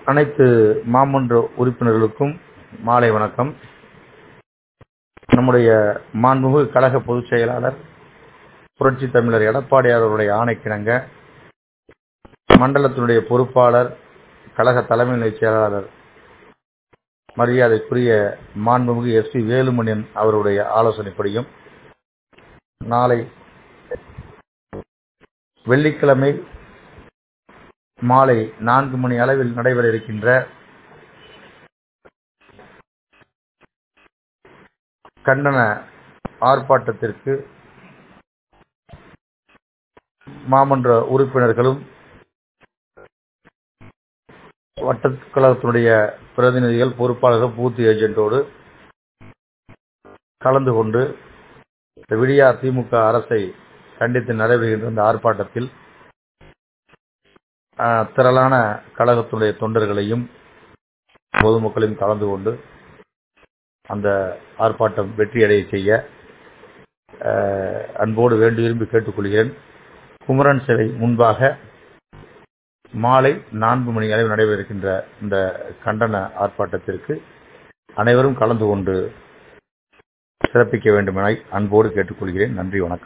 அனைத்து மாமன்ற உறுப்பினர்களுக்கும் மாலை வணக்கம் நம்முடைய மாண்புமிகு கழக பொதுச் செயலாளர் புரட்சி தமிழர் எடப்பாடியார் அவருடைய ஆணைக்கிணங்க மண்டலத்தினுடைய பொறுப்பாளர் கழக தலைமை நிலைச் செயலாளர் மரியாதைக்குரிய மாண்புமிகு எஸ் பி வேலுமணியன் அவருடைய ஆலோசனைப்படியும் நாளை வெள்ளிக்கிழமை மாலை நான்கு மணி அளவில் நடைபெற இருக்கின்ற கண்டன ஆர்ப்பாட்டத்திற்கு மாமன்ற உறுப்பினர்களும் வட்டக் கழகத்தினுடைய பிரதிநிதிகள் பொறுப்பாளர்கள் பூத் ஏஜென்ட்டோடு கலந்து கொண்டு இந்த விடியா திமுக அரசை கண்டித்து நடைபெறுகின்ற இந்த ஆர்ப்பாட்டத்தில் திரளான கழகத்தினுடைய தொண்டர்களையும் பொதுமக்களையும் கலந்து கொண்டு அந்த ஆர்ப்பாட்டம் வெற்றியடைய செய்ய அன்போடு வேண்டி விரும்பி கேட்டுக்கொள்கிறேன் குமரன் சிலை முன்பாக மாலை நான்கு மணி அளவில் நடைபெற இருக்கின்ற இந்த கண்டன ஆர்ப்பாட்டத்திற்கு அனைவரும் கலந்து கொண்டு சிறப்பிக்க வேண்டும் என அன்போடு கேட்டுக்கொள்கிறேன் நன்றி வணக்கம்